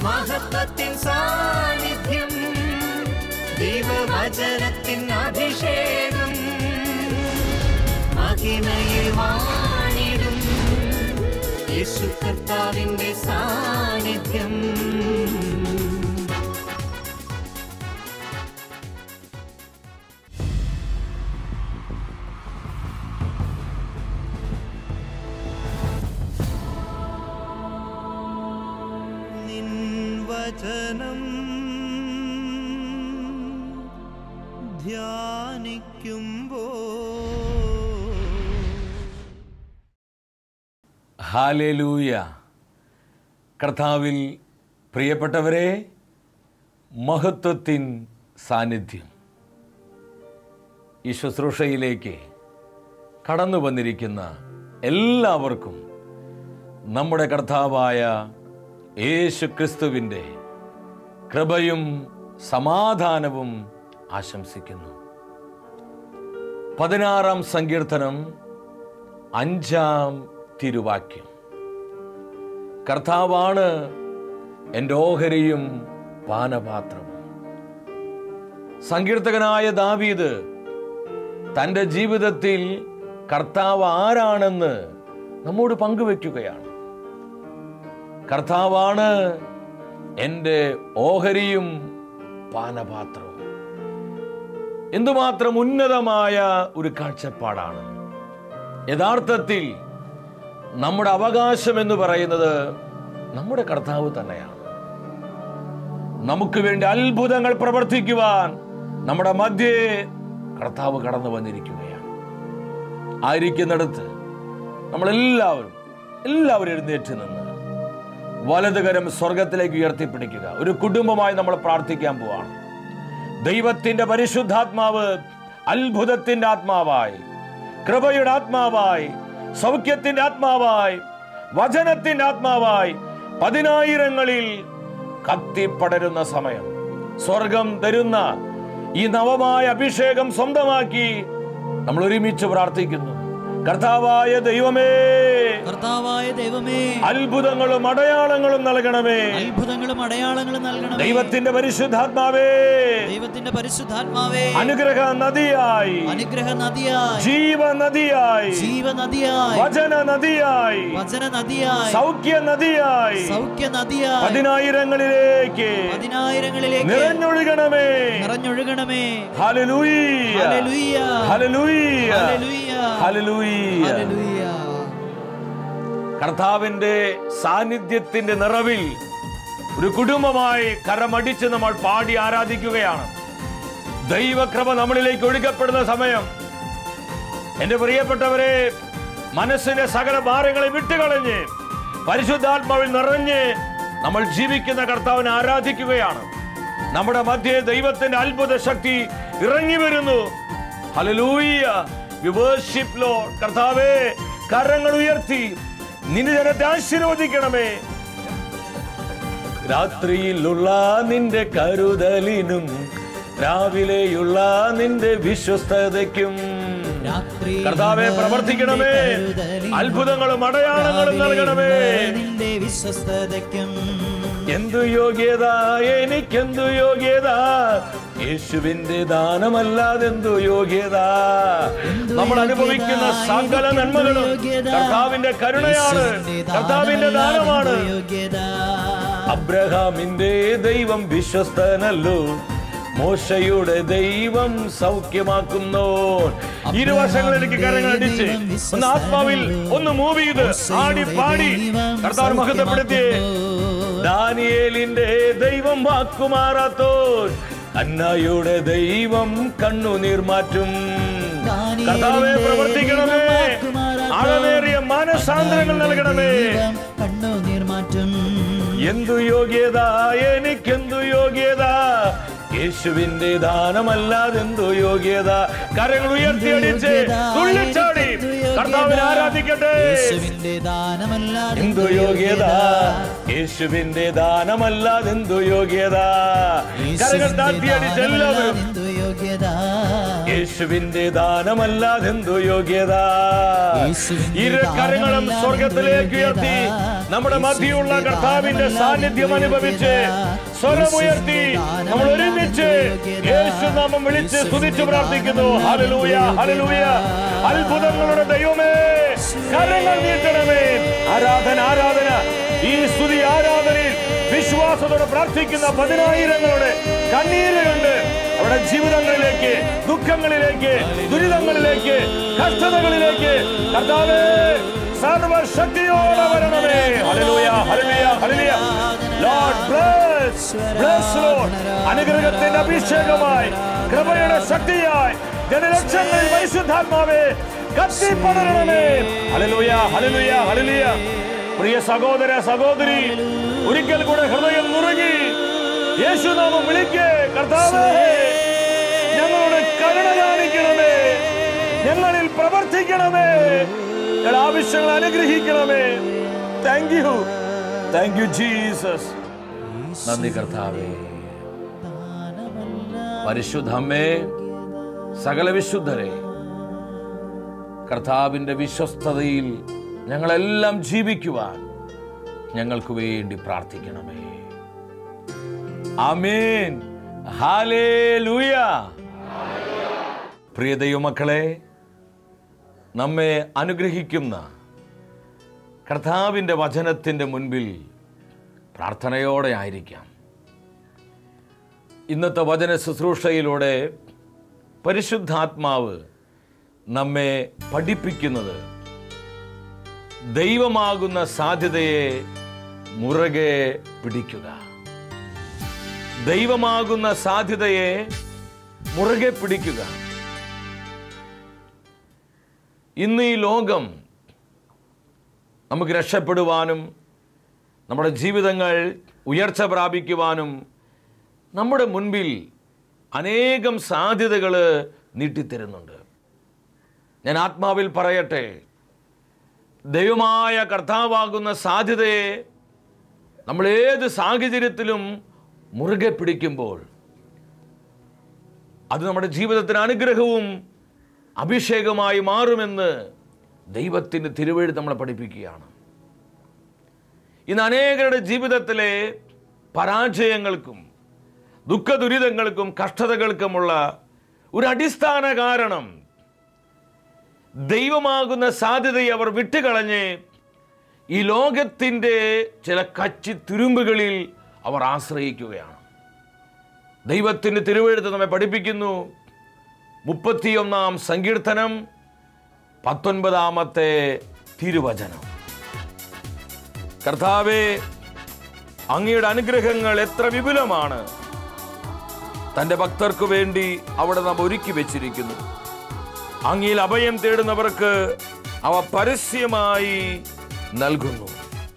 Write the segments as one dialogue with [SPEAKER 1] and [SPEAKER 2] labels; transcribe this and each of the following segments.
[SPEAKER 1] മഹത്വത്തിൻ സാന്നിധ്യം ദൈവവചനത്തിൻ അഭിഷേകം മഹിമയിൽ വാണിടും യേശു കർത്താവിന്റെ സാന്നിധ്യം നിൻ വചനം ധ്യാനിക്കുമ്പോ
[SPEAKER 2] ഹാലേലൂയ കർത്താവിൽ പ്രിയപ്പെട്ടവരെ മഹത്വത്തിൻ സാന്നിധ്യം ഈ ശുശ്രൂഷയിലേക്ക് കടന്നു വന്നിരിക്കുന്ന എല്ലാവർക്കും നമ്മുടെ കർത്താവായ യേശു ക്രിസ്തുവിൻ്റെ കൃപയും സമാധാനവും ആശംസിക്കുന്നു പതിനാറാം സങ്കീർത്തനം അഞ്ചാം തിരുവാക്യം കർത്താവാണ് എൻ്റെ ഓഹരിയും പാനപാത്രവും സങ്കീർത്തകനായ ദാവീദ് തൻ്റെ ജീവിതത്തിൽ കർത്താവ് ആരാണെന്ന് നമ്മോട് പങ്കുവെക്കുകയാണ് കർത്താവാണ് എൻ്റെ ഓഹരിയും പാനപാത്രവും എന്തുമാത്രം ഉന്നതമായ ഒരു കാഴ്ചപ്പാടാണ് യഥാർത്ഥത്തിൽ നമ്മുടെ അവകാശം എന്ന് പറയുന്നത് നമ്മുടെ കർത്താവ് തന്നെയാണ് നമുക്ക് വേണ്ടി അത്ഭുതങ്ങൾ പ്രവർത്തിക്കുവാൻ നമ്മുടെ മധ്യേ കർത്താവ് കടന്നു വന്നിരിക്കുകയാണ് ആയിരിക്കുന്നിടത്ത് നമ്മളെല്ലാവരും എല്ലാവരും എഴുന്നേറ്റ് നിന്ന് വലതുകരം സ്വർഗത്തിലേക്ക് ഉയർത്തിപ്പിടിക്കുക ഒരു കുടുംബമായി നമ്മൾ പ്രാർത്ഥിക്കാൻ പോവാണ് ദൈവത്തിന്റെ പരിശുദ്ധാത്മാവ് അത്ഭുതത്തിന്റെ ആത്മാവായി കൃപയുടെ ആത്മാവായി സൗഖ്യത്തിന്റെ ആത്മാവായി വചനത്തിന്റെ ആത്മാവായി പതിനായിരങ്ങളിൽ കത്തിപ്പടരുന്ന സമയം സ്വർഗം തരുന്ന ഈ നവമായ അഭിഷേകം സ്വന്തമാക്കി നമ്മൾ ഒരുമിച്ച് പ്രാർത്ഥിക്കുന്നു കർത്താവായ ദൈവമേ
[SPEAKER 3] കർത്താവായ ദൈവമേ
[SPEAKER 2] അത്ഭുതങ്ങളും അടയാളങ്ങളും നൽകണമേ
[SPEAKER 3] അത്ഭുതങ്ങളും അടയാളങ്ങളും നൽകണം
[SPEAKER 2] ദൈവത്തിന്റെ പരിശുദ്ധാത്മാവേ
[SPEAKER 3] ദൈവത്തിന്റെ പരിശുദ്ധാത്മാവേ
[SPEAKER 2] അനുഗ്രഹ നദിയായി
[SPEAKER 3] അനുഗ്രഹ നദിയായി
[SPEAKER 2] ജീവ നദിയായി
[SPEAKER 3] ജീവ നദിയായി
[SPEAKER 2] വചന നദിയായി
[SPEAKER 3] വചന നദിയായി
[SPEAKER 2] സൗഖ്യ നദിയായി
[SPEAKER 3] സൗഖ്യ നദിയായി
[SPEAKER 2] പതിനായിരങ്ങളിലേക്ക്
[SPEAKER 3] പതിനായിരങ്ങളിലേക്ക്
[SPEAKER 2] നിറഞ്ഞൊഴുകണമേ
[SPEAKER 3] നിറഞ്ഞൊഴുകണമേ
[SPEAKER 2] hallelujah
[SPEAKER 3] hallelujah.
[SPEAKER 2] Hallelujah
[SPEAKER 3] hallelujah.
[SPEAKER 2] Hallelujah
[SPEAKER 3] hallelujah.
[SPEAKER 2] കർത്താവിന്റെ സാന്നിധ്യത്തിന്റെ നിറവിൽ ഒരു കുടുംബമായി കരമടിച്ച് നമ്മൾ പാടി ആരാധിക്കുകയാണ് ദൈവകൃപ നമ്മളിലേക്ക് ഒഴുകപ്പെടുന്ന സമയം എന്റെ പ്രിയപ്പെട്ടവരെ മനസ്സിന്റെ സകല ഭാരങ്ങളെ വിട്ടുകളഞ്ഞ് പരിശുദ്ധാത്മാവിൽ നിറഞ്ഞ് നമ്മൾ ജീവിക്കുന്ന കർത്താവിനെ ആരാധിക്കുകയാണ് നമ്മുടെ മധ്യേ ദൈവത്തിന്റെ അത്ഭുത ശക്തി ഇറങ്ങി വരുന്നു ഹല്ലേലൂയ വി വർഷിപ്പ് ലോർഡ് കർത്താവേ കരങ്ങൾ ഉയർത്തി നിന്റെ ജനത്തെ ആശീർവദിക്കണമേ രാത്രിയിലുള്ള നിന്റെ കരുതലിനും രാവിലെയുള്ള നിന്റെ വിശ്വസ്തതയ്ക്കും
[SPEAKER 3] രാത്രിയിൽ
[SPEAKER 2] കർത്താവെ
[SPEAKER 3] നിന്റെ
[SPEAKER 2] പ്രവർത്തിക്കണമേ
[SPEAKER 3] കരുതലിനും
[SPEAKER 2] അത്ഭുതങ്ങളും അടയാളങ്ങളും നൽകണമേ
[SPEAKER 3] രാവിലെയുള്ള നിന്റെ വിശ്വസ്തതയ്ക്കും
[SPEAKER 2] എന്തു യോഗ്യത എനിക്കെന്തു യോഗ്യത യേശുവിന്റെ ദാനമല്ലാതെന്തു യോഗ്യത
[SPEAKER 3] എന്തു
[SPEAKER 2] നമ്മൾ അനുഭവിക്കുന്ന
[SPEAKER 3] യോഗ്യത,
[SPEAKER 2] സകല
[SPEAKER 3] എനിക്കെന്തു
[SPEAKER 2] നന്മകളും
[SPEAKER 3] യോഗ്യത,
[SPEAKER 2] കർത്താവിന്റെ കരുണയാണ്
[SPEAKER 3] യേശുവിന്റെ
[SPEAKER 2] കർത്താവിന്റെ ദാനമാണ്
[SPEAKER 3] ദാനമല്ലാതെന്തു യോഗ്യത
[SPEAKER 2] അബ്രഹാമിന്റെ ദൈവം വിശ്വസ്തനല്ലോ മോശയുടെ ദൈവം സൗഖ്യമാക്കുന്നു ഇരുവശങ്ങളിലേക്ക് കരങ്ങൾ അടിച്ച് ഒന്ന് ആത്മാവിൽ ഒന്ന് മൂവ് ചെയ്ത് ആടി പാടി കർത്താവ് മഹത്വപ്പെടുത്തിയേ ദാനിയേലിന്റെ ദൈവം വാക്കുമാറാത്തോൻ അന്നയുടെ ദൈവം കണ്ണുനീർ മാറ്റും കർത്താവെ പ്രവർത്തിക്കണമേ ആഴമേറിയ മാനസാന്തരങ്ങൾ നൽകണമേ
[SPEAKER 3] കണ്ണുനീർ മാറ്റും
[SPEAKER 2] എന്തു യോഗ്യത എനിക്കെന്തു യോഗ്യത യേശുവിന്റെ ദാനമല്ലാതെന്തു യോഗ്യത കരങ്ങൾ ഉയർത്തിയടിച്ച് തുള്ളിച്ചാടി കർത്താവിനെ ആരാധിക്കട്ടെ
[SPEAKER 3] യേശുവിന്റെ ദാനമല്ലാതെ
[SPEAKER 2] എന്തു യോഗ്യത യേശുവിന്റെ ദാനമല്ലാതെ എന്തു യോഗ്യത കരകൾ താത്തിയടിച്ച് എല്ലാവരും
[SPEAKER 3] എന്തു യോഗ്യത
[SPEAKER 2] യേശുവിന്റെ ദാനമല്ലാതെ എന്തു യോഗ്യത
[SPEAKER 3] യേശുവിന്റെ
[SPEAKER 2] ഇരു കരങ്ങളും
[SPEAKER 3] ദാനമല്ലാതെ
[SPEAKER 2] സ്വർഗത്തിലേക്ക്
[SPEAKER 3] എന്തു
[SPEAKER 2] ഉയർത്തി
[SPEAKER 3] യോഗ്യത?
[SPEAKER 2] നമ്മുടെ മധ്യയുള്ള
[SPEAKER 3] യേശുവിന്റെ
[SPEAKER 2] കർത്താവിന്റെ
[SPEAKER 3] ദാനമല്ലാതെ
[SPEAKER 2] സാന്നിധ്യം
[SPEAKER 3] എന്തു
[SPEAKER 2] അനുഭവിച്ച്
[SPEAKER 3] യോഗ്യത?
[SPEAKER 2] സ്വരമുയർത്തി
[SPEAKER 3] യേശുവിന്റെ
[SPEAKER 2] നമ്മൾ ഒരുമിച്ച്
[SPEAKER 3] ദാനമല്ലാതെ എന്തു
[SPEAKER 2] യേശു നാമം വിളിച്ച് സ്തുതിച്ചു പ്രാർത്ഥിക്കുന്നു ഹല്ലേലൂയ ഹല്ലേലൂയ അത്ഭുതങ്ങളുടെ ദൈവമേ കരങ്ങൾ നീട്ടണമേ ആരാധന ആരാധന ഈ സ്തുതി ആരാധനയിൽ വിശ്വാസത്തോടെ പ്രാർത്ഥിക്കുന്ന പതിനായിരങ്ങളുടെ കണ്ണീര് കണ്ട് അവരുടെ ജീവിതങ്ങളിലേക്ക് ദുഃഖങ്ങളിലേക്ക് ദുരിതങ്ങളിലേക്ക് കഷ്ടതകളിലേക്ക് കർത്താവേ സർവശക്തിയോടെ വരണമേ hallelujah hallelujah hallelujah Lord bless bless Lord അനുഗ്രഹത്തിന്റെ അഭിഷേകമായി കൃപയുടെ ശക്തിയായി ജനലക്ഷങ്ങളിൽ പരിശുദ്ധാത്മാവേ കത്തിപ്പടരണമേ ഹല്ലേലൂയ ഹല്ലേലൂയ ഹല്ലേലൂയ പ്രിയ സഹോദര സഹോദരി ഒരിക്കൽ കൂടെ ഹൃദയം നുറുങ്ങി യേശുനാമം വിളിക്കേ കർത്താവേ ഞങ്ങളോട് കരുണ കാണിക്കണമേ ഞങ്ങളിൽ പ്രവർത്തിക്കണമേ ഞങ്ങളുടെ ആവശ്യങ്ങൾ അനുഗ്രഹിക്കണമേ thank you thank you Jesus നന്ദി കർത്താവേ പരിശുദ്ധമ്മേ സകല വിശുദ്ധരെ കർത്താവിന്റെ വിശ്വസ്തതയിൽ ഞങ്ങളെല്ലാം ജീവിക്കുവാൻ ഞങ്ങൾക്ക് വേണ്ടി പ്രാർത്ഥിക്കണമേ ആമേൻ ഹാലേലൂയ പ്രിയ ദൈവമക്കളെ നമ്മെ അനുഗ്രഹിക്കുന്ന കർത്താവിൻ്റെ വചനത്തിൻ്റെ മുൻപിൽ പ്രാർത്ഥനയോടെ ആയിരിക്കാം ഇന്നത്തെ വചന ശുശ്രൂഷയിലൂടെ പരിശുദ്ധാത്മാവ് നമ്മെ പഠിപ്പിക്കുന്നത് ദൈവമാകുന്ന സാധ്യതയെ മുറകെ പിടിക്കുക ദൈവമാകുന്ന സാധ്യതയെ മുറുകെ പിടിക്കുക ഇന്ന് ഈ ലോകം നമുക്ക് രക്ഷപ്പെടുവാനും നമ്മുടെ ജീവിതങ്ങൾ ഉയർച്ച പ്രാപിക്കുവാനും നമ്മുടെ മുൻപിൽ അനേകം സാധ്യതകൾ നീട്ടിത്തരുന്നുണ്ട് ഞാൻ ആത്മാവിൽ പറയട്ടെ ദൈവമായ കർത്താവാകുന്ന സാധ്യതയെ നമ്മൾ ഏത് സാഹചര്യത്തിലും മുറുകെ പിടിക്കുമ്പോൾ അത് നമ്മുടെ ജീവിതത്തിന് അനുഗ്രഹവും അഭിഷേകമായി മാറുമെന്ന് ദൈവത്തിൻ്റെ തിരുവഴി നമ്മളെ പഠിപ്പിക്കുകയാണ് ഇന്ന് അനേകരുടെ ജീവിതത്തിലെ പരാജയങ്ങൾക്കും ദുഃഖ ദുരിതങ്ങൾക്കും കഷ്ടതകൾക്കുമുള്ള ഒരു അടിസ്ഥാന കാരണം ദൈവമാകുന്ന സാധ്യതയെ അവർ വിട്ടുകളഞ്ഞ് ഈ ലോകത്തിൻ്റെ ചില കച്ചി തുരുമ്പുകളിൽ അവർ ആശ്രയിക്കുകയാണ് ദൈവത്തിൻ്റെ തിരുവെഴുത്ത് നമ്മെ പഠിപ്പിക്കുന്നു മുപ്പത്തിയൊന്നാം സങ്കീർത്തനം പത്തൊൻപതാമത്തെ തിരുവചനം കർത്താവെ അങ്ങയുടെ അനുഗ്രഹങ്ങൾ എത്ര വിപുലമാണ് തൻ്റെ ഭക്തർക്കു വേണ്ടി അവിടെ നാം ഒരുക്കി വെച്ചിരിക്കുന്നു അങ്ങയിൽ അഭയം തേടുന്നവർക്ക് അവ പരസ്യമായി നൽകുന്നു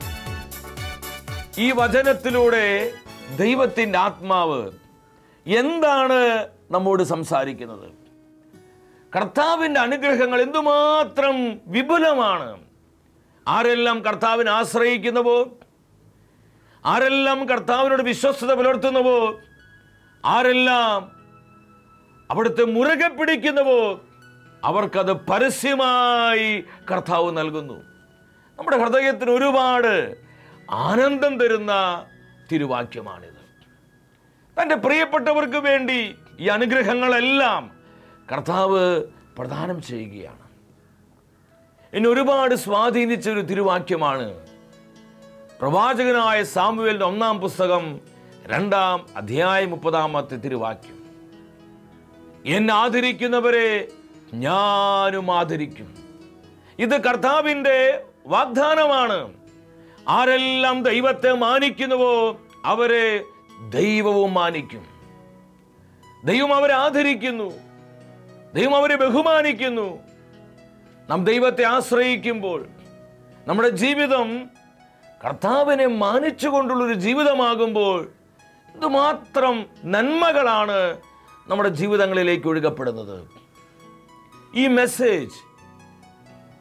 [SPEAKER 2] ഈ വചനത്തിലൂടെ ദൈവത്തിൻ്റെ ആത്മാവ് എന്താണ് നമ്മോട് സംസാരിക്കുന്നത് കർത്താവിൻ്റെ അനുഗ്രഹങ്ങൾ എന്തുമാത്രം വിപുലമാണ് ആരെല്ലാം കർത്താവിനെ ആശ്രയിക്കുന്നുവോ ആരെല്ലാം കർത്താവിനോട് വിശ്വസ്തത പുലർത്തുന്നുവോ ആരെല്ലാം അവിടുത്തെ മുറുകെ പിടിക്കുന്നുവോ അവർക്കത് പരസ്യമായി കർത്താവ് നൽകുന്നു നമ്മുടെ ഹൃദയത്തിന് ഒരുപാട് ആനന്ദം തരുന്ന തിരുവാക്യമാണിത് തൻ്റെ പ്രിയപ്പെട്ടവർക്ക് വേണ്ടി ഈ അനുഗ്രഹങ്ങളെല്ലാം കർത്താവ് പ്രദാനം ചെയ്യുകയാണ് എന്നെ ഒരുപാട് സ്വാധീനിച്ച ഒരു തിരുവാക്യമാണ് പ്രവാചകനായ സാമുവേലിന്റെ ഒന്നാം പുസ്തകം രണ്ടാം അധ്യായം മുപ്പതാമത്തെ തിരുവാക്യം എന്നെ ആദരിക്കുന്നവരെ ഞാനും ആദരിക്കും ഇത് കർത്താവിൻ്റെ വാഗ്ദാനമാണ് ആരെല്ലാം ദൈവത്തെ മാനിക്കുന്നുവോ അവരെ ദൈവവും മാനിക്കും ദൈവം അവരെ ആദരിക്കുന്നു ദൈവം അവരെ ബഹുമാനിക്കുന്നു നാം ദൈവത്തെ ആശ്രയിക്കുമ്പോൾ നമ്മുടെ ജീവിതം കർത്താവിനെ മാനിച്ചുകൊണ്ടുള്ളൊരു ജീവിതമാകുമ്പോൾ എന്തുമാത്രം നന്മകളാണ് നമ്മുടെ ജീവിതങ്ങളിലേക്ക് ഒഴുകപ്പെടുന്നത് ഈ മെസ്സേജ്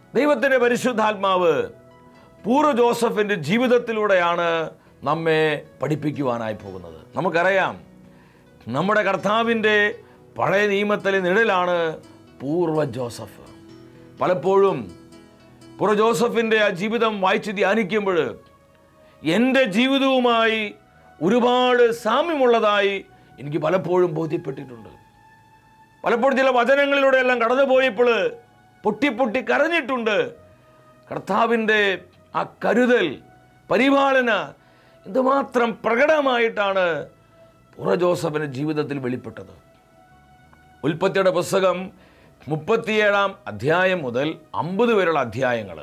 [SPEAKER 2] ദൈവത്തിന്റെ പരിശുദ്ധാത്മാവ് പൂർവ്വ ജോസഫിന്റെ ജീവിതത്തിലൂടെയാണ് നമ്മെ പഠിപ്പിക്കുവാനായി പോകുന്നത് നമുക്കറിയാം നമ്മുടെ കർത്താവിൻ്റെ പഴയ നിയമത്തിലെ നിഴലാണ് പൂർവ്വ ജോസഫ് പലപ്പോഴും പൂർവ്വ ജോസഫിൻ്റെ ആ ജീവിതം വായിച്ച് ധ്യാനിക്കുമ്പോൾ എൻ്റെ ജീവിതവുമായി ഒരുപാട് സാമ്യമുള്ളതായി എനിക്ക് പലപ്പോഴും ബോധ്യപ്പെട്ടിട്ടുണ്ട് പലപ്പോഴും ചില വചനങ്ങളിലൂടെ എല്ലാം കടന്നുപോയപ്പോൾ പൊട്ടി പൊട്ടി കരഞ്ഞിട്ടുണ്ട് കർത്താവിൻ്റെ ആ കരുതൽ പരിപാലന എന്തുമാത്രം പ്രകടമായിട്ടാണ് പുറ ജോസഫിൻ്റെ ജീവിതത്തിൽ വെളിപ്പെട്ടത് ഉൽപ്പത്തിയുടെ പുസ്തകം മുപ്പത്തിയേഴാം അധ്യായം മുതൽ അമ്പത് വരെയുള്ള അധ്യായങ്ങൾ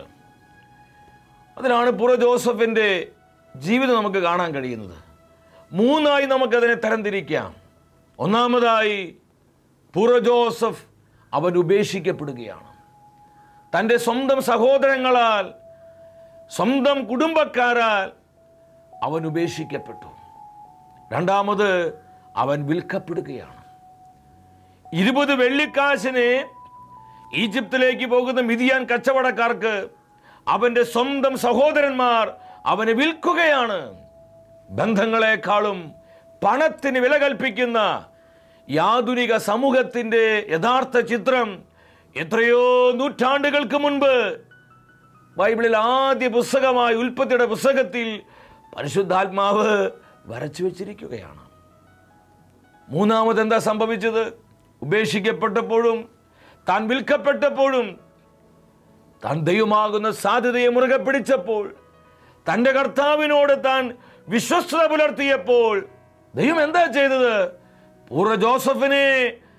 [SPEAKER 2] അതിലാണ് പുറ ജോസഫിൻ്റെ ജീവിതം നമുക്ക് കാണാൻ കഴിയുന്നത് മൂന്നായി നമുക്കതിനെ തരംതിരിക്കാം ഒന്നാമതായി പുറ ജോസഫ് അവൻ ഉപേക്ഷിക്കപ്പെടുകയാണ് തൻ്റെ സ്വന്തം സഹോദരങ്ങളാൽ സ്വന്തം കുടുംബക്കാരാൽ അവൻ ഉപേക്ഷിക്കപ്പെട്ടു രണ്ടാമത് അവൻ വിൽക്കപ്പെടുകയാണ് ഇരുപത് വെള്ളിക്കാശിന് ഈജിപ്തിലേക്ക് പോകുന്ന മിതിയാൻ കച്ചവടക്കാർക്ക് അവൻ്റെ സ്വന്തം സഹോദരന്മാർ അവനെ വിൽക്കുകയാണ് ബന്ധങ്ങളെക്കാളും പണത്തിന് വില കൽപ്പിക്കുന്ന യാതുനിക സമൂഹത്തിൻ്റെ യഥാർത്ഥ ചിത്രം എത്രയോ നൂറ്റാണ്ടുകൾക്ക് മുൻപ് ബൈബിളിൽ ആദ്യ പുസ്തകമായ ഉൽപ്പത്തിയുടെ പുസ്തകത്തിൽ പരിശുദ്ധാത്മാവ് വരച്ചു വച്ചിരിക്കുകയാണ് മൂന്നാമത് എന്താ സംഭവിച്ചത് ഉപേക്ഷിക്കപ്പെട്ടപ്പോഴും താൻ വിൽക്കപ്പെട്ടപ്പോഴും താൻ ദൈവമാകുന്ന സാധ്യതയെ മുറുകെ പിടിച്ചപ്പോൾ തൻ്റെ കർത്താവിനോട് താൻ വിശ്വസ്തത പുലർത്തിയപ്പോൾ ദൈവം എന്താ ചെയ്തത് പൂർവ്വ ജോസഫിനെ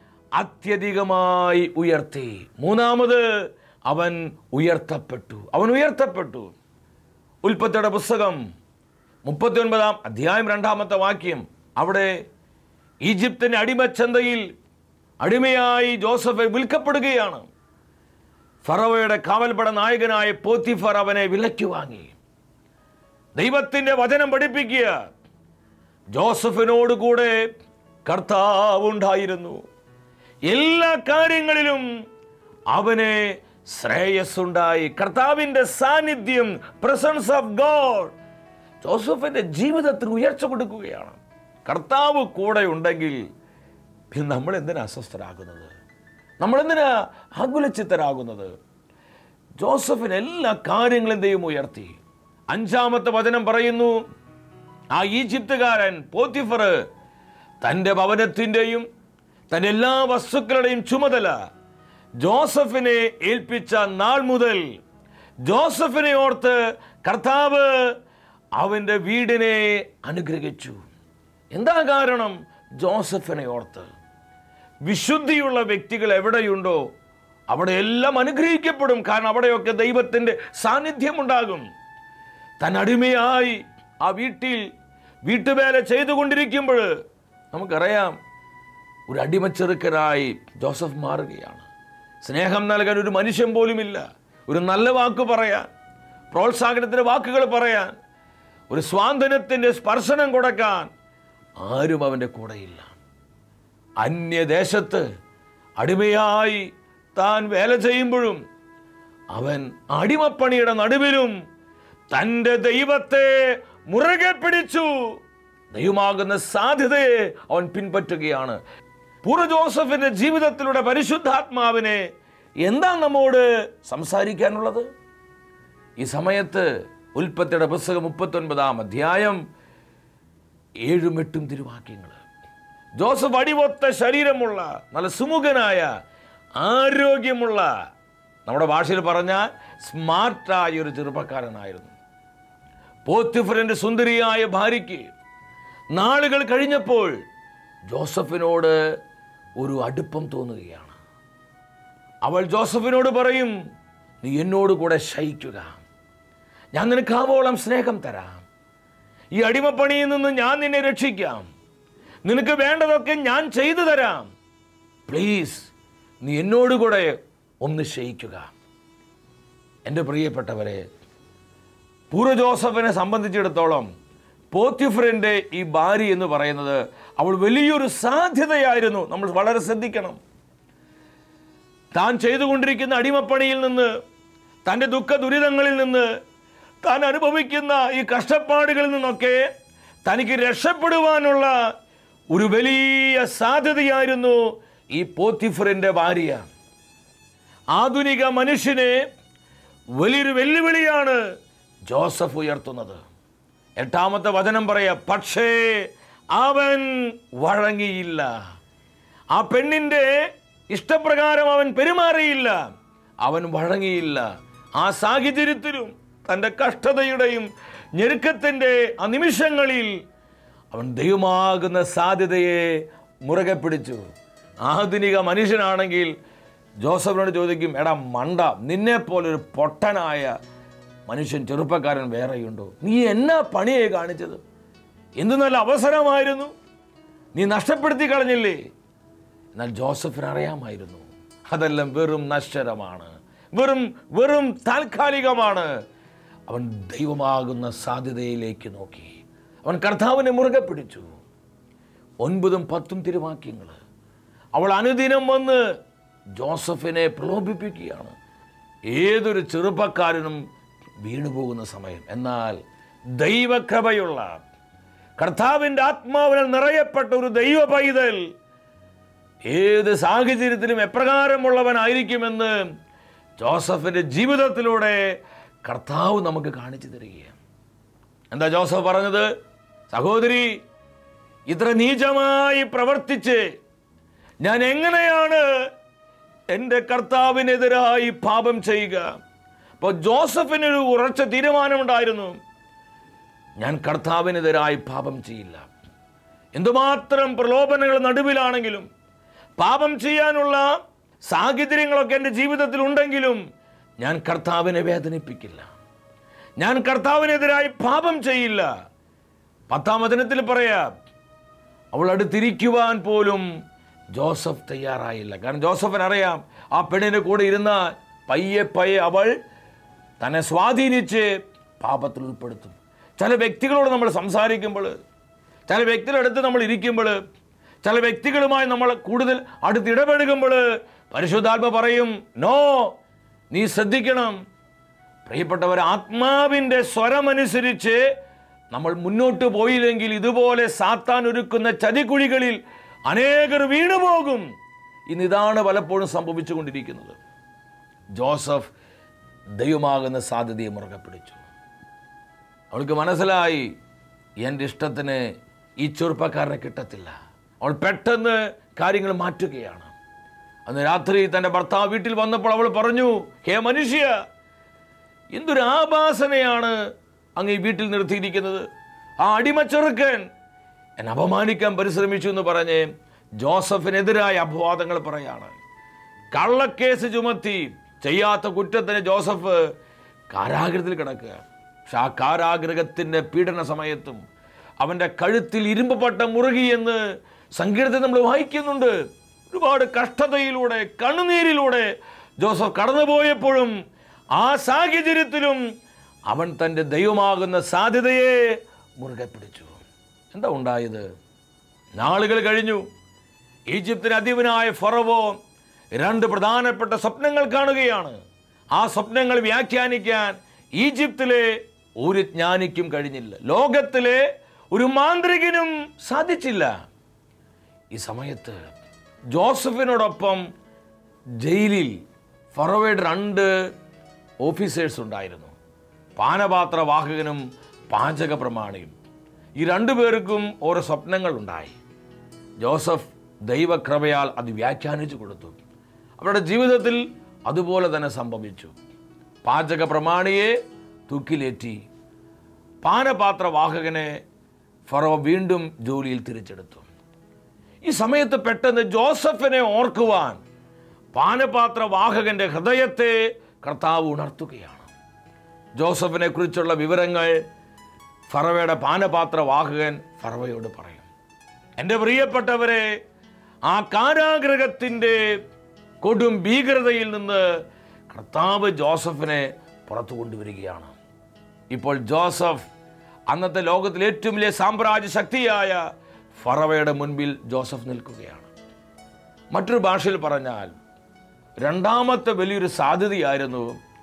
[SPEAKER 2] അത്യധികമായി ഉയർത്തി മൂന്നാമത് അവൻ ഉയർത്തപ്പെട്ടു അവൻ ഉയർത്തപ്പെട്ടു ഉൽപ്പത്തിയുടെ പുസ്തകം മുപ്പത്തി ഒൻപതാം അധ്യായം രണ്ടാമത്തെ വാക്യം അവിടെ ഈജിപ്തിൻ്റെ അടിമച്ചന്തയിൽ അടിമയായി ജോസഫ് വിൽക്കപ്പെടുകയാണ് ഫറവയുടെ കാവൽപട നായകനായ പോത്തിഫർ അവനെ വിലയ്ക്ക് വാങ്ങി ദൈവത്തിൻ്റെ വചനം പഠിപ്പിക്കുക ജോസഫിനോട് കൂടെ കർത്താവുണ്ടായിരുന്നു എല്ലാ കാര്യങ്ങളിലും അവന് ശ്രേയസ്സുണ്ടായി കർത്താവിൻ്റെ സാന്നിധ്യം പ്രസൻസ് ഓഫ് ഗോഡ് ജോസഫിന്റെ ജീവിതത്തിന് ഉയർച്ച കൊടുക്കുകയാണ് കർത്താവ് കൂടെ ഉണ്ടെങ്കിൽ പിന്നെ നമ്മൾ എന്തിനാ അസ്വസ്ഥരാകുന്നത് നമ്മൾ എന്തിനാ ആകുലചിത്തരാകുന്നത് ജോസഫിന് എല്ലാ കാര്യങ്ങളും ദൈവം ഉയർത്തി അഞ്ചാമത്തെ വചനം പറയുന്നു ആ ഈജിപ്തുകാരൻ പോത്തിഫർ തൻ്റെ ഭവനത്തിൻ്റെയും തൻ്റെ എല്ലാ വസ്തുക്കളുടെയും ചുമതല ജോസഫിനെ ഏൽപ്പിച്ച നാൾ മുതൽ ജോസഫിനെ ഓർത്ത് കർത്താവ് അവൻ്റെ വീടിനെ അനുഗ്രഹിച്ചു എന്താ കാരണം ജോസഫിനെ ഓർത്ത് വിശുദ്ധിയുള്ള വ്യക്തികൾ എവിടെയുണ്ടോ അവിടെ എല്ലാം അനുഗ്രഹിക്കപ്പെടും കാരണം അവിടെയൊക്കെ ദൈവത്തിൻ്റെ സാന്നിധ്യമുണ്ടാകും താൻ അടിമയായി ആ വീട്ടിൽ വീട്ടുവേല ചെയ്തുകൊണ്ടിരിക്കുമ്പോൾ നമുക്കറിയാം ഒരു അടിമച്ചെറുക്കനായി ജോസഫ് മാറുകയാണ് സ്നേഹം നൽകാൻ ഒരു മനുഷ്യൻ പോലുമില്ല ഒരു നല്ല വാക്ക് പറയാൻ പ്രോത്സാഹനത്തിൻ്റെ വാക്കുകൾ പറയാൻ ഒരു സ്വാതന്ത്ര്യത്തിൻ്റെ സ്പർശനം കൊടുക്കാൻ ആരും അവൻ്റെ കൂടെയില്ല അന്യദേശത്ത് അടിമയായി താൻ വേല ചെയ്യുമ്പോഴും അവൻ അടിമപ്പണിയുടെ നടുവിലും തൻ്റെ ദൈവത്തെ മുറുകെ പിടിച്ചു ദൈവമാകുന്ന സാധ്യതയെ അവൻ പിൻപറ്റുകയാണ് പൂർവ്വ ജോസഫിന്റെ ജീവിതത്തിലൂടെ പരിശുദ്ധാത്മാവിനെ എന്താ നമ്മോട് സംസാരിക്കാനുള്ളത് ഈ സമയത്ത് ഉൽപ്പത്തിയുടെ പുസ്തകം മുപ്പത്തൊൻപതാം അധ്യായം ഏഴും എട്ടും തിരുവാക്യങ്ങൾ ജോസഫ് അടിവൊത്ത ശരീരമുള്ള നല്ല സുമുഖനായ ആരോഗ്യമുള്ള നമ്മുടെ ഭാഷയിൽ പറഞ്ഞാൽ സ്മാർട്ടായ ഒരു ചെറുപ്പക്കാരനായിരുന്നു പോത്തിഫറിന്റെ സുന്ദരിയായ ഭാര്യയ്ക്ക് നാളുകൾ കഴിഞ്ഞപ്പോൾ ജോസഫിനോട് ഒരു അടുപ്പം തോന്നുകയാണ് അവൾ ജോസഫിനോട് പറയും നീ എന്നോട് കൂടെ ശയിക്കുക ഞാൻ നിനക്ക് ആവോളം സ്നേഹം തരാം ഈ അടിമപ്പണിയിൽ നിന്ന് ഞാൻ നിന്നെ രക്ഷിക്കാം നിനക്ക് വേണ്ടതൊക്കെ ഞാൻ ചെയ്തു തരാം പ്ലീസ് നീ എന്നോട് കൂടെ ഒന്ന് ശയിക്കുക എൻ്റെ പ്രിയപ്പെട്ടവരെ പൂർവ്വ ജോസഫിനെ സംബന്ധിച്ചിടത്തോളം പോത്തിഫറിൻ്റെ ഈ ഭാര്യ എന്ന് പറയുന്നത് അവൾ വലിയൊരു സാധ്യതയായിരുന്നു നമ്മൾ വളരെ ശ്രദ്ധിക്കണം താൻ ചെയ്തുകൊണ്ടിരിക്കുന്ന അടിമപ്പണിയിൽ നിന്ന് തൻ്റെ ദുഃഖ ദുരിതങ്ങളിൽ നിന്ന് താൻ അനുഭവിക്കുന്ന ഈ കഷ്ടപ്പാടുകളിൽ നിന്നൊക്കെ തനിക്ക് രക്ഷപ്പെടുവാനുള്ള ഒരു വലിയ സാധ്യതയായിരുന്നു ഈ പോത്തിഫറിൻ്റെ ഭാര്യ ആധുനിക മനുഷ്യനെ വലിയൊരു വെല്ലുവിളിയാണ് ജോസഫ് ഉയർത്തുന്നത് എട്ടാമത്തെ വചനം പറയാ പക്ഷേ അവൻ വഴങ്ങിയില്ല ആ പെണ്ണിൻ്റെ ഇഷ്ടപ്രകാരം അവൻ പെരുമാറിയില്ല അവൻ വഴങ്ങിയില്ല ആ സാഹചര്യത്തിലും തൻ്റെ കഷ്ടതയുടെയും ഞെരുക്കത്തിൻ്റെ ആ നിമിഷങ്ങളിൽ അവൻ ദൈവമാകുന്ന സാധ്യതയെ മുറുകെ പിടിച്ചു ആധുനിക മനുഷ്യനാണെങ്കിൽ ജോസഫിനോട് ചോദിക്കും എടാ മണ്ട നിന്നെ പോലൊരു പൊട്ടനായ മനുഷ്യൻ ചെറുപ്പക്കാരൻ വേറെയുണ്ടോ നീ എന്നാ പണിയെ കാണിച്ചത് എന്ത് നല്ല അവസരമായിരുന്നു നീ നഷ്ടപ്പെടുത്തി കളഞ്ഞില്ലേ എന്നാൽ ജോസഫിന് അറിയാമായിരുന്നു അതെല്ലാം വെറും നശ്വരമാണ് വെറും വെറും താൽക്കാലികമാണ് അവൻ ദൈവമാകുന്ന സാധ്യതയിലേക്ക് നോക്കി അവൻ കർത്താവിനെ മുറുകെ പിടിച്ചു ഒൻപതും പത്തും തിരുവാക്യങ്ങൾ അവൾ അനുദിനം വന്ന് ജോസഫിനെ പ്രലോഭിപ്പിക്കുകയാണ് ഏതൊരു ചെറുപ്പക്കാരനും വീണുപോകുന്ന സമയം എന്നാൽ ദൈവകൃപയുള്ള കർത്താവിൻ്റെ ആത്മാവിനാൽ നിറയപ്പെട്ട ഒരു ദൈവ പൈതൽ ഏത് സാഹചര്യത്തിലും എപ്രകാരമുള്ളവനായിരിക്കുമെന്ന് ജോസഫിൻ്റെ ജീവിതത്തിലൂടെ കർത്താവ് നമുക്ക് കാണിച്ചു തരികയാണ് എന്താ ജോസഫ് പറഞ്ഞത് സഹോദരി ഇത്ര നീചമായി പ്രവർത്തിച്ച് ഞാൻ എങ്ങനെയാണ് എൻ്റെ കർത്താവിനെതിരായി പാപം ചെയ്യുക അപ്പോൾ ജോസഫിനൊരു ഉറച്ച തീരുമാനമുണ്ടായിരുന്നു ഞാൻ കർത്താവിനെതിരായി പാപം ചെയ്യില്ല എന്തുമാത്രം പ്രലോഭനങ്ങൾ നടുവിലാണെങ്കിലും പാപം ചെയ്യാനുള്ള സാഹചര്യങ്ങളൊക്കെ എൻ്റെ ജീവിതത്തിൽ ഉണ്ടെങ്കിലും ഞാൻ കർത്താവിനെ വേദനിപ്പിക്കില്ല ഞാൻ കർത്താവിനെതിരായി പാപം ചെയ്യില്ല പത്താം വചനത്തിൽ പറയാം അവൾ അടുത്തിരിക്കുവാൻ പോലും ജോസഫ് തയ്യാറായില്ല കാരണം ജോസഫിന് അറിയാം ആ പെണ്ണിൻ്റെ കൂടെ ഇരുന്ന പയ്യെ പയ്യെ അവൾ തന്നെ സ്വാധീനിച്ച് പാപത്തിൽ ഉൾപ്പെടുത്തും ചില വ്യക്തികളോട് നമ്മൾ സംസാരിക്കുമ്പോൾ ചില വ്യക്തികളുടെ അടുത്ത് നമ്മൾ ഇരിക്കുമ്പോൾ ചില വ്യക്തികളുമായി നമ്മൾ കൂടുതൽ അടുത്തിടപഴകുമ്പോൾ പരിശുദ്ധാത്മ പറയും നോ നീ ശ്രദ്ധിക്കണം പ്രിയപ്പെട്ടവർ ആത്മാവിൻ്റെ സ്വരമനുസരിച്ച് നമ്മൾ മുന്നോട്ട് പോയില്ലെങ്കിൽ ഇതുപോലെ സാത്താൻ ഒരുക്കുന്ന ചതിക്കുഴികളിൽ അനേകർ വീണുപോകും ഇന്ന് ഇതാണ് പലപ്പോഴും സംഭവിച്ചുകൊണ്ടിരിക്കുന്നത് ജോസഫ് ദൈവമാകുന്ന സാധ്യതയെ മുറുകെ പിടിച്ചു അവൾക്ക് മനസ്സിലായി എൻ്റെ ഇഷ്ടത്തിന് ഈ ചെറുപ്പക്കാരനെ കിട്ടത്തില്ല അവൾ പെട്ടെന്ന് കാര്യങ്ങൾ മാറ്റുകയാണ് അന്ന് രാത്രി തൻ്റെ ഭർത്താവ് വീട്ടിൽ വന്നപ്പോൾ അവൾ പറഞ്ഞു ഹേ മനുഷ്യ എന്തൊരു ആഭാസനയാണ് അങ്ങ് ഈ വീട്ടിൽ നിർത്തിയിരിക്കുന്നത് ആ അടിമച്ചെറുക്കൻ എന്നെ അപമാനിക്കാൻ പരിശ്രമിച്ചു എന്ന് പറഞ്ഞ് ജോസഫിനെതിരായ അപവാദങ്ങൾ പറയാണ് കള്ളക്കേസ് ചുമത്തി ചെയ്യാത്ത കുറ്റത്തിന് ജോസഫ് കാരാഗ്രഹത്തിൽ കിടക്കുക പക്ഷെ ആ കാരാഗ്രഹത്തിൻ്റെ പീഡന സമയത്തും അവൻ്റെ കഴുത്തിൽ ഇരുമ്പ് പട്ടം മുറുകിയെന്ന് സങ്കീർത്തനം നമ്മൾ വായിക്കുന്നുണ്ട് ഒരുപാട് കഷ്ടതയിലൂടെ കണ്ണുനീരിലൂടെ ജോസഫ് കടന്നുപോയപ്പോഴും ആ സാഹചര്യത്തിലും അവൻ തൻ്റെ ദൈവമാകുന്ന സാധ്യതയെ മുറുകെ പിടിച്ചു എന്താ ഉണ്ടായത് നാളുകൾ കഴിഞ്ഞു ഈജിപ്തിന് അധീപനായ ഫറവോ രണ്ട് പ്രധാനപ്പെട്ട സ്വപ്നങ്ങൾ കാണുകയാണ് ആ സ്വപ്നങ്ങൾ വ്യാഖ്യാനിക്കാൻ ഈജിപ്തിലെ ഒരു ജ്ഞാനിക്കും കഴിഞ്ഞില്ല ലോകത്തിലെ ഒരു മാന്ത്രികനും സാധിച്ചില്ല ഈ സമയത്ത് ജോസഫിനോടൊപ്പം ജയിലിൽ ഫറോവയുടെ രണ്ട് ഓഫീസേഴ്സ് ഉണ്ടായിരുന്നു പാനപാത്രവാഹകനും പാചക പ്രമാണിയും ഈ രണ്ടു പേർക്കും ഓരോ സ്വപ്നങ്ങൾ ഉണ്ടായി ജോസഫ് ദൈവകൃപയാൽ അത് വ്യാഖ്യാനിച്ചു കൊടുത്തു അവരുടെ ജീവിതത്തിൽ അതുപോലെ തന്നെ സംഭവിച്ചു പാചക പ്രമാണിയെ തൂക്കിലേറ്റി പാനപാത്രവാഹകനെ ഫറോ വീണ്ടും ജോലിയിൽ തിരിച്ചെടുത്തു ഈ സമയത്ത് പെട്ടെന്ന് ജോസഫിനെ ഓർക്കുവാൻ പാനപാത്രവാഹകന്റെ ഹൃദയത്തെ കർത്താവ് ഉണർത്തുകയാണ് ജോസഫിനെ കുറിച്ചുള്ള വിവരങ്ങൾ ഫറവയുടെ പാനപാത്രവാഹകൻ ഫറവയോട് പറയും എൻ്റെ പ്രിയപ്പെട്ടവരെ ആ കാരാഗ്രഹത്തിൻ്റെ കൊടും ഭീകരതയിൽ നിന്ന് കർത്താവ് ജോസഫിനെ പുറത്തു കൊണ്ടുവരികയാണ് ഇപ്പോൾ ജോസഫ് അന്നത്തെ ലോകത്തിലെ ഏറ്റവും വലിയ സാമ്രാജ്യ ശക്തിയായ ഫറവയുടെ മുൻപിൽ ജോസഫ് നിൽക്കുകയാണ് മറ്റൊരു ഭാഷയിൽ പറഞ്ഞാൽ രണ്ടാമത്തെ വലിയൊരു സാധ്യതയായിരുന്നു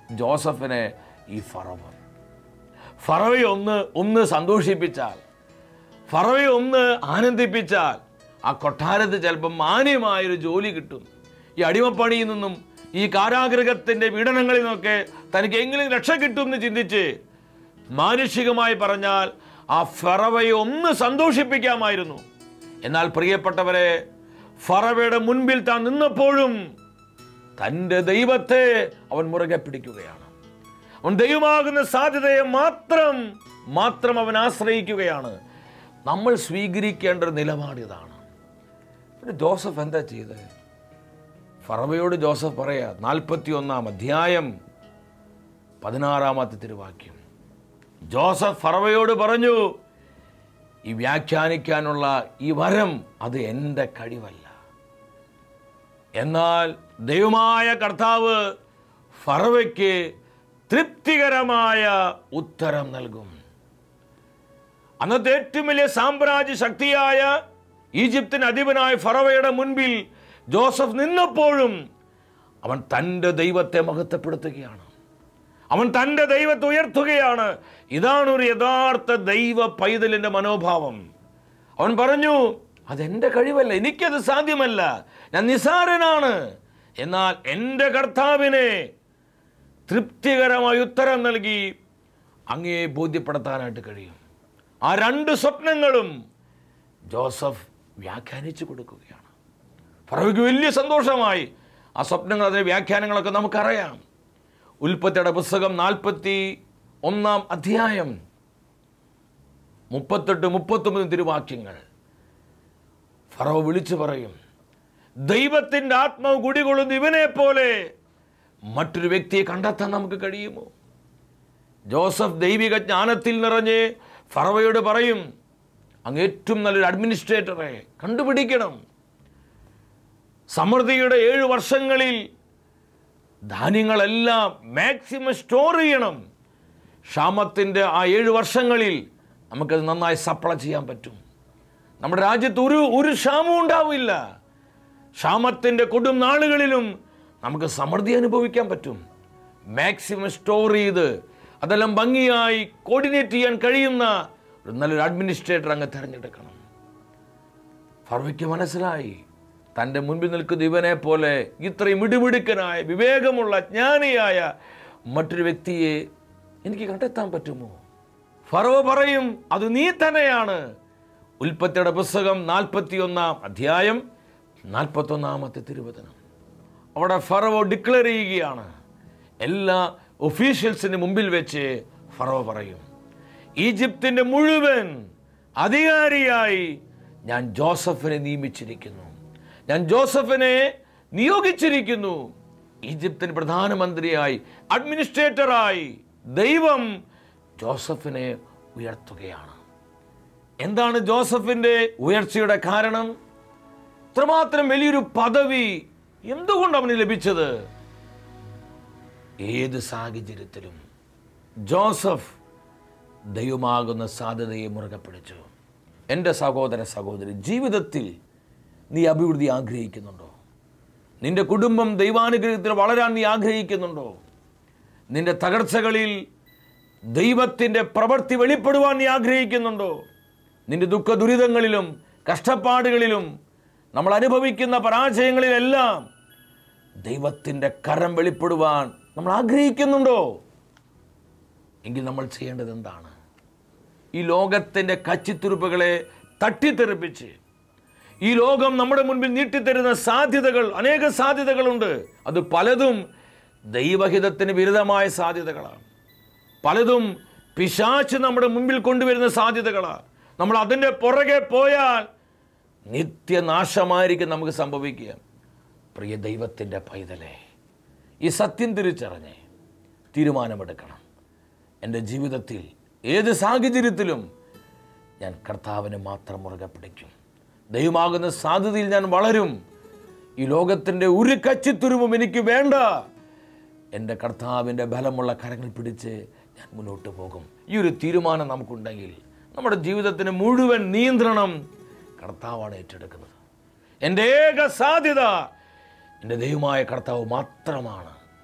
[SPEAKER 2] ജോസഫിനെ ഈ ഫറവ ഫറവയെ ഒന്ന് ഒന്ന് സന്തോഷിപ്പിച്ചാൽ ഫറവയെ ഒന്ന് ആനന്ദിപ്പിച്ചാൽ ആ കൊട്ടാരത്ത് ചിലപ്പോൾ മാന്യമായൊരു ജോലി കിട്ടും ഈ അടിമപ്പണിയിൽ നിന്നും ഈ കാരാഗൃഹത്തിൻ്റെ പീഡനങ്ങളിൽ നിന്നൊക്കെ തനിക്ക് എങ്കിലും രക്ഷ കിട്ടും എന്ന് ചിന്തിച്ച് മാനുഷികമായി പറഞ്ഞാൽ ആ ഫറവയെ ഒന്ന് സന്തോഷിപ്പിക്കാമായിരുന്നു എന്നാൽ പ്രിയപ്പെട്ടവരെ ഫറവയുടെ മുൻപിൽ താൻ നിന്നപ്പോഴും തൻ്റെ ദൈവത്തെ അവൻ മുറുകെ പിടിക്കുകയാണ് അവൻ ദൈവമാകുന്ന സാധ്യതയെ മാത്രം മാത്രം അവൻ ആശ്രയിക്കുകയാണ് നമ്മൾ സ്വീകരിക്കേണ്ട ഒരു നിലപാടിതാണ് പിന്നെ ജോസഫ് എന്താ ചെയ്തത് ഫറവയോട് ജോസഫ് പറയാ നാൽപ്പത്തി ഒന്നാം അധ്യായം പതിനാറാമത്തെ തിരുവാക്യം ജോസഫ് ഫറവയോട് പറഞ്ഞു ഈ വ്യാഖ്യാനിക്കാനുള്ള ഈ വരം അത് എൻ്റെ കഴിവല്ല എന്നാൽ ദൈവമായ കർത്താവ് ഫറവയ്ക്ക് തൃപ്തികരമായ ഉത്തരം നൽകും അന്നത്തെ ഏറ്റവും വലിയ സാമ്രാജ്യ ശക്തിയായ ഈജിപ്തിന് അധിപനായ ഫറവയുടെ മുൻപിൽ ജോസഫ് നിന്നപ്പോഴും അവൻ തൻ്റെ ദൈവത്തെ മഹത്വപ്പെടുത്തുകയാണ് അവൻ തൻ്റെ ദൈവത്തെ ഉയർത്തുകയാണ് ഇതാണ് ഒരു യഥാർത്ഥ ദൈവ പൈതലിൻ്റെ മനോഭാവം അവൻ പറഞ്ഞു അതെൻ്റെ കഴിവല്ല എനിക്കത് സാധ്യമല്ല ഞാൻ നിസാരനാണ് എന്നാൽ എൻ്റെ കർത്താവിനെ തൃപ്തികരമായ ഉത്തരം നൽകി അങ്ങേ ബോധ്യപ്പെടുത്താനായിട്ട് കഴിയും ആ രണ്ട് സ്വപ്നങ്ങളും ജോസഫ് വ്യാഖ്യാനിച്ചു കൊടുക്കുകയാണ് ഫറോയ്ക്ക് വലിയ സന്തോഷമായി ആ സ്വപ്നങ്ങൾ അതിൻ്റെ വ്യാഖ്യാനങ്ങളൊക്കെ നമുക്കറിയാം ഉൽപ്പത്തിയുടെ പുസ്തകം നാൽപ്പത്തി ഒന്നാം അധ്യായം മുപ്പത്തെട്ട് മുപ്പത്തൊമ്പത് തിരുവാക്യങ്ങൾ ഫറോ വിളിച്ചു പറയും ദൈവത്തിൻ്റെ ആത്മാവ് കുടികൊള്ളുന്ന ഇവനെ പോലെ മറ്റൊരു വ്യക്തിയെ കണ്ടെത്താൻ നമുക്ക് കഴിയുമോ ജോസഫ് ദൈവിക ജ്ഞാനത്തിൽ നിറഞ്ഞ് ഫറവയോട് പറയും അങ്ങ് ഏറ്റവും നല്ലൊരു അഡ്മിനിസ്ട്രേറ്ററെ കണ്ടുപിടിക്കണം സമൃദ്ധിയുടെ ഏഴ് വർഷങ്ങളിൽ ധാന്യങ്ങളെല്ലാം മാക്സിമം സ്റ്റോർ ചെയ്യണം ക്ഷാമത്തിൻ്റെ ആ ഏഴ് വർഷങ്ങളിൽ നമുക്കത് നന്നായി സപ്ലൈ ചെയ്യാൻ പറ്റും നമ്മുടെ രാജ്യത്ത് ഒരു ഒരു ക്ഷാമവും ഉണ്ടാവില്ല ക്ഷാമത്തിൻ്റെ കൊടും നാളുകളിലും നമുക്ക് സമൃദ്ധി അനുഭവിക്കാൻ പറ്റും മാക്സിമം സ്റ്റോർ ചെയ്ത് അതെല്ലാം ഭംഗിയായി കോർഡിനേറ്റ് ചെയ്യാൻ കഴിയുന്ന ഒരു നല്ലൊരു അഡ്മിനിസ്ട്രേറ്റർ അങ്ങ് തിരഞ്ഞെടുക്കണം ഫർവയ്ക്ക് മനസ്സിലായി തൻ്റെ മുൻപിൽ നിൽക്കുന്ന ഇവനെ പോലെ ഇത്രയും ഇടിമിടുക്കനായ വിവേകമുള്ള ജ്ഞാനിയായ മറ്റൊരു വ്യക്തിയെ എനിക്ക് കണ്ടെത്താൻ പറ്റുമോ ഫറവ പറയും അത് നീ തന്നെയാണ് ഉൽപ്പത്തിയുടെ പുസ്തകം നാൽപ്പത്തിയൊന്നാം അധ്യായം നാൽപ്പത്തൊന്നാമത്തെ തിരുവചനം അവിടെ ഫറവോ ഡിക്ലെയർ ചെയ്യുകയാണ് എല്ലാ ഒഫീഷ്യൽസിന് മുമ്പിൽ വെച്ച് ഫറവോ പറയും ഈജിപ്തിൻ്റെ മുഴുവൻ അധികാരിയായി ഞാൻ ജോസഫിനെ നിയമിച്ചിരിക്കുന്നു ഞാൻ ജോസഫിനെ നിയോഗിച്ചിരിക്കുന്നു ഈജിപ്തിന് പ്രധാനമന്ത്രിയായി അഡ്മിനിസ്ട്രേറ്ററായി ദൈവം ജോസഫിനെ ഉയർത്തുകയാണ് എന്താണ് ജോസഫിന്റെ ഉയർച്ചയുടെ കാരണം ഇത്രമാത്രം വലിയൊരു പദവി എന്തുകൊണ്ട് അവന് ലഭിച്ചത് ഏത് സാഹചര്യത്തിലും ജോസഫ് ദൈവമാകുന്ന സാധ്യതയെ മുറുകെ പിടിച്ചു എൻ്റെ സഹോദര സഹോദരി ജീവിതത്തിൽ നീ അഭിവൃദ്ധി ആഗ്രഹിക്കുന്നുണ്ടോ നിന്റെ കുടുംബം ദൈവാനുഗ്രഹത്തിൽ വളരാൻ നീ ആഗ്രഹിക്കുന്നുണ്ടോ നിന്റെ തകർച്ചകളിൽ ദൈവത്തിൻ്റെ പ്രവൃത്തി വെളിപ്പെടുവാൻ നീ ആഗ്രഹിക്കുന്നുണ്ടോ നിന്റെ ദുഃഖ ദുരിതങ്ങളിലും കഷ്ടപ്പാടുകളിലും നമ്മൾ അനുഭവിക്കുന്ന പരാജയങ്ങളിലെല്ലാം ദൈവത്തിൻ്റെ കരം വെളിപ്പെടുവാൻ നമ്മൾ ആഗ്രഹിക്കുന്നുണ്ടോ എങ്കിൽ നമ്മൾ ചെയ്യേണ്ടത് എന്താണ് ഈ ലോകത്തിൻ്റെ കച്ചിത്തുരുപ്പുകളെ തട്ടിത്തെറിപ്പിച്ച് ഈ ലോകം നമ്മുടെ മുൻപിൽ നീട്ടിത്തരുന്ന സാധ്യതകൾ അനേക സാധ്യതകളുണ്ട് അത് പലതും ദൈവഹിതത്തിന് വിരുദ്ധമായ സാധ്യതകളാണ് പലതും പിശാച്ച് നമ്മുടെ മുമ്പിൽ കൊണ്ടുവരുന്ന സാധ്യതകളാണ് നമ്മൾ അതിൻ്റെ പുറകെ പോയാൽ നിത്യനാശമായിരിക്കും നമുക്ക് സംഭവിക്കുക പ്രിയ ദൈവത്തിൻ്റെ പൈതലെ ഈ സത്യം തിരിച്ചറിഞ്ഞ് തീരുമാനമെടുക്കണം എൻ്റെ ജീവിതത്തിൽ ഏത് സാഹചര്യത്തിലും ഞാൻ കർത്താവിനെ മാത്രം മുറുകെ പിടിക്കും ദൈവമാകുന്ന സാധ്യതയിൽ ഞാൻ വളരും ഈ ലോകത്തിൻ്റെ ഒരു കച്ചിത്തുരുവും എനിക്ക് വേണ്ട എൻ്റെ കർത്താവിൻ്റെ ബലമുള്ള കരങ്ങൾ പിടിച്ച് ഞാൻ മുന്നോട്ട് പോകും ഈ ഒരു തീരുമാനം നമുക്കുണ്ടെങ്കിൽ നമ്മുടെ ജീവിതത്തിന് മുഴുവൻ നിയന്ത്രണം കർത്താവാണ് ഏറ്റെടുക്കുന്നത് എൻ്റെ ഏക സാധ്യത എൻ്റെ ദൈവമായ കർത്താവ് മാത്രമാണ്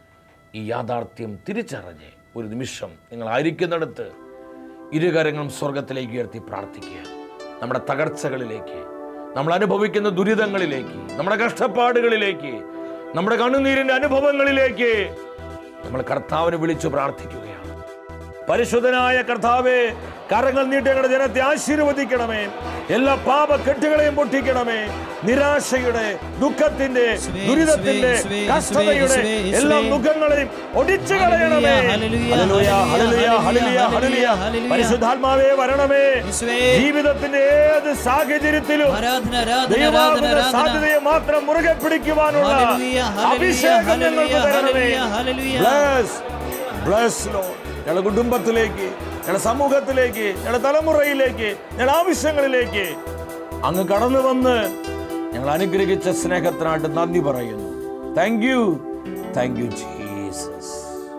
[SPEAKER 2] ഈ യാഥാർത്ഥ്യം തിരിച്ചറിഞ്ഞ് ഒരു നിമിഷം നിങ്ങളായിരിക്കുന്നിടത്ത് ഇരുകരങ്ങളും സ്വർഗത്തിലേക്ക് ഉയർത്തി പ്രാർത്ഥിക്കുക നമ്മുടെ തകർച്ചകളിലേക്ക് നമ്മൾ അനുഭവിക്കുന്ന ദുരിതങ്ങളിലേക്ക് നമ്മുടെ കഷ്ടപ്പാടുകളിലേക്ക് നമ്മുടെ കണ്ണുനീരിന്റെ അനുഭവങ്ങളിലേക്ക് നമ്മൾ കർത്താവിനെ വിളിച്ചു പ്രാർത്ഥിക്കുകയാണ് പരിശുദ്ധനായ കർത്താവെ കരങ്ങൾ നീട്ടി ഞങ്ങളുടെ ജനത്തെ ആശീർവദിക്കണമേ എല്ലാ പാപക്കെട്ടുകളെയും പൊട്ടിക്കണമേ നിരാശയുടെ ദുഃഖത്തിന്റെ
[SPEAKER 3] യേശുവേ,
[SPEAKER 2] ദുരിതത്തിന്റെ
[SPEAKER 3] യേശുവേ,
[SPEAKER 2] കഷ്ടതയുടെ
[SPEAKER 3] യേശുവേ, യേശുവേ.
[SPEAKER 2] എല്ലാ മുഖങ്ങളെയും ഒടിച്ചു കളയണമേ
[SPEAKER 3] hallelujah,
[SPEAKER 2] hallelujah, hallelujah, hallelujah, hallelujah.
[SPEAKER 3] Hallelujah.
[SPEAKER 2] പരിശുദ്ധാത്മാവേ വരണമേ
[SPEAKER 3] യേശുവേ.
[SPEAKER 2] ജീവിതത്തിന്റെ ഏത് സാഹചര്യത്തിലും
[SPEAKER 3] ആരാധന ആരാധന ആരാധന
[SPEAKER 2] ദൈവാകുന്ന
[SPEAKER 3] ആരാധന
[SPEAKER 2] സാധ്യതയെ മാത്രം മുറുകെ പിടിക്കുവാനുള്ള
[SPEAKER 3] ഹല്ലേലൂയ, ഹല്ലേലൂയ,
[SPEAKER 2] അഭിഷേകം ഞങ്ങൾക്ക്
[SPEAKER 3] ഹല്ലേലൂയ,
[SPEAKER 2] തരണമേ
[SPEAKER 3] ഹല്ലേലൂയ.
[SPEAKER 2] ബ്ലസ് ബ്ലസ് ലോർഡ് ഞങ്ങളുടെ കുടുംബത്തിലേക്ക് ഞങ്ങളുടെ സമൂഹത്തിലേക്ക് ഞങ്ങളുടെ തലമുറയിലേക്ക് ഞങ്ങളുടെ ആവശ്യങ്ങളിലേക്ക് അങ്ങ് കടന്നു വന്ന് ഞങ്ങൾ അനുഗ്രഹിച്ച സ്നേഹത്തിനായിട്ട് നന്ദി പറയുന്നു thank you thank you Jesus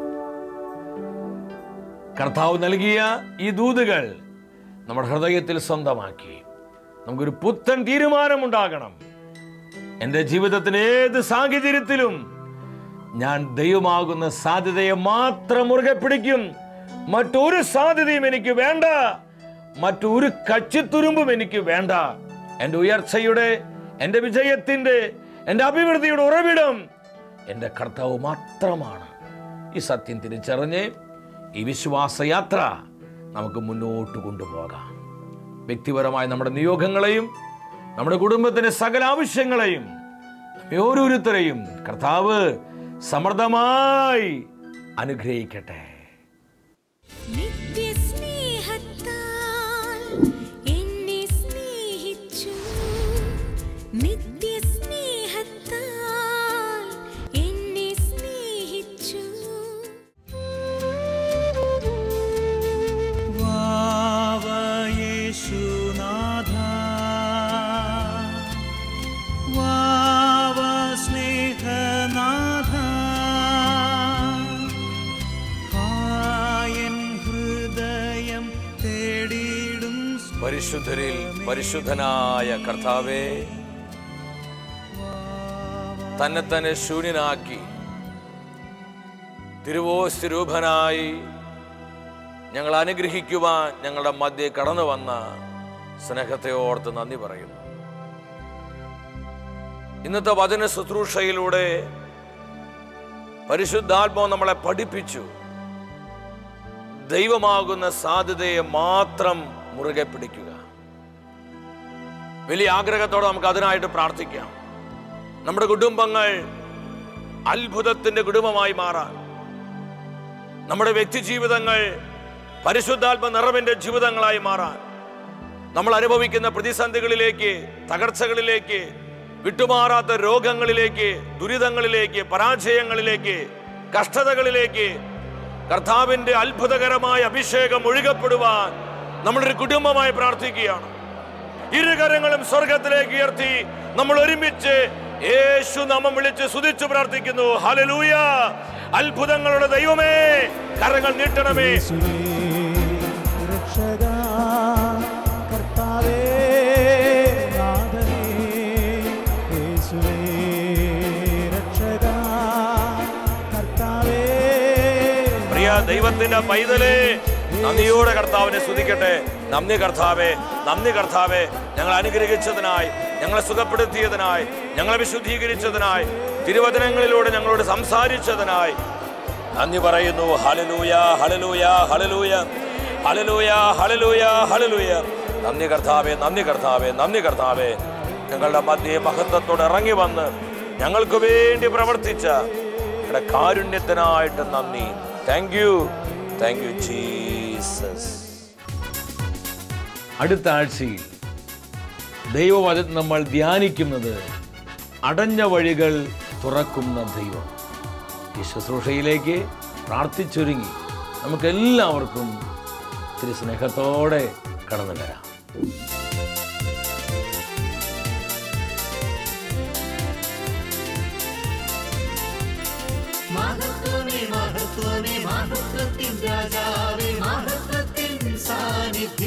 [SPEAKER 2] കർത്താവ് നൽകിയ ഈ ദൂതുകൾ നമ്മുടെ ഹൃദയത്തിൽ സ്വന്തമാക്കി നമുക്കൊരു പുത്തൻ തീരുമാനമുണ്ടാകണം എൻ്റെ ജീവിതത്തിന് ഏത് സാഹചര്യത്തിലും ഞാൻ ദൈവമാകുന്ന സാധ്യതയെ മാത്രം മുറുകെ പിടിക്കും മറ്റൊരു സാധ്യതയും എനിക്ക് വേണ്ട മറ്റൊരു കച്ചിത്തുരുമ്പും എനിക്ക് വേണ്ട എൻ്റെ ഉയർച്ചയുടെ എൻ്റെ വിജയത്തിൻ്റെ എൻ്റെ അഭിവൃദ്ധിയുടെ ഉറവിടം എൻ്റെ കർത്താവ് മാത്രമാണ് ഈ സത്യം തിരിച്ചറിഞ്ഞ് ഈ വിശ്വാസയാത്ര നമുക്ക് മുന്നോട്ട് കൊണ്ടുപോകാം വ്യക്തിപരമായ നമ്മുടെ നിയോഗങ്ങളെയും നമ്മുടെ കുടുംബത്തിന്റെ സകല ആവശ്യങ്ങളെയും നമ്മെ ഓരോരുത്തരെയും കർത്താവ് സമൃദ്ധമായി അനുഗ്രഹിക്കട്ടെ
[SPEAKER 4] നിത്യസ്നേഹത്താൽ എന്നെ സ്നേഹിച്ചു നിത്യസ്നേഹത്താൽ എന്നെ സ്നേഹിച്ചു
[SPEAKER 1] വാവ യേശുനാഥ വാവ സ്നേഹനാഥ കായൻ ഹൃദയം തേടിയിടും
[SPEAKER 2] പരിശുദ്ധരിൽ പരിശുദ്ധനായ കർത്താവേ തന്നെ തന്നെ ശൂന്യനാക്കി തിരുവോസ്വരൂപനായി ഞങ്ങൾ അനുഗ്രഹിക്കുവാൻ ഞങ്ങളുടെ മധ്യേ കടന്നു വന്ന സ്നേഹത്തെ ഓർത്ത് നന്ദി പറയുന്നു ഇന്നത്തെ വചന ശുശ്രൂഷയിലൂടെ പരിശുദ്ധാത്മാവ് നമ്മളെ പഠിപ്പിച്ചു ദൈവമാകുന്ന സാധ്യതയെ മാത്രം മുറുകെ പിടിക്കുക വലിയ ആഗ്രഹത്തോടെ നമുക്ക് അതിനായിട്ട് പ്രാർത്ഥിക്കാം നമ്മുടെ കുടുംബങ്ങൾ അത്ഭുതത്തിന്റെ കുടുംബമായി മാറാൻ നമ്മുടെ വ്യക്തി ജീവിതങ്ങൾ പരിശുദ്ധാത്മ നിറവിന്റെ ജീവിതങ്ങളായി മാറാൻ നമ്മൾ അനുഭവിക്കുന്ന പ്രതിസന്ധികളിലേക്ക് തകർച്ചകളിലേക്ക് വിട്ടുമാറാത്ത രോഗങ്ങളിലേക്ക് ദുരിതങ്ങളിലേക്ക് പരാജയങ്ങളിലേക്ക് കഷ്ടതകളിലേക്ക് കർത്താവിന്റെ അത്ഭുതകരമായ അഭിഷേകം ഒഴുകപ്പെടുവാൻ നമ്മളൊരു കുടുംബമായി പ്രാർത്ഥിക്കുകയാണ് ഇരുകരങ്ങളും സ്വർഗത്തിലേക്ക് ഉയർത്തി നമ്മൾ ഒരുമിച്ച് യേശു നാമം വിളിച്ച് സ്തുതിച്ചു പ്രാർത്ഥിക്കുന്നു ഹലലൂയ അത്ഭുതങ്ങളുടെ ദൈവമേ കരങ്ങൾ നീട്ടണമേ
[SPEAKER 1] യേശുവേ രക്ഷക കർത്താവേ നാഥനേ യേശുവേ രക്ഷക കർത്താവേ
[SPEAKER 2] പ്രിയ ദൈവത്തിന്റെ പൈതലേ നന്ദിയോടെ കർത്താവിനെ സ്തുതിക്കട്ടെ നന്ദി കർത്താവേ നന്ദി കർത്താവേ ഞങ്ങൾ അനുഗ്രഹിച്ചതിനായി ഞങ്ങളെ സുഖപ്പെടുത്തിയതിനായി ഞങ്ങളെ വിശുദ്ധീകരിച്ചതിനായി തിരുവചനങ്ങളിലൂടെ ഞങ്ങളോട് സംസാരിച്ചതിനായി നന്ദി പറയുന്നു ഹലലൂയ ഹലലൂയ ഹലലൂയ ഹലലൂയ ഹലലൂയ ഹലലൂയ നന്ദി കർത്താവേ നന്ദി കർത്താവേ നന്ദി കർത്താവേ ഞങ്ങളുടെ മധ്യേ മഹത്വത്തോടെ ഇറങ്ങി വന്ന് ഞങ്ങൾക്ക് വേണ്ടി പ്രവർത്തിച്ച ഞങ്ങളുടെ കാരുണ്യത്തിനായിട്ട് നന്ദി thank you thank you Jesus അടുത്ത ആഴ്ചയിൽ ദൈവവചനം നമ്മൾ ധ്യാനിക്കുന്നത് അടഞ്ഞ വഴികൾ തുറക്കുന്ന ദൈവം ഈ ശുശ്രൂഷയിലേക്ക് പ്രാർത്ഥിച്ചൊരുങ്ങി നമുക്കെല്ലാവർക്കും ഇത്തിരി സ്നേഹത്തോടെ കടന്നു വരാം
[SPEAKER 1] മഹത്വമേ മഹത്വമേ മഹത്വത്തിൻ രാജാവേ മഹത്വത്തിൻ സാന്നിധ്യം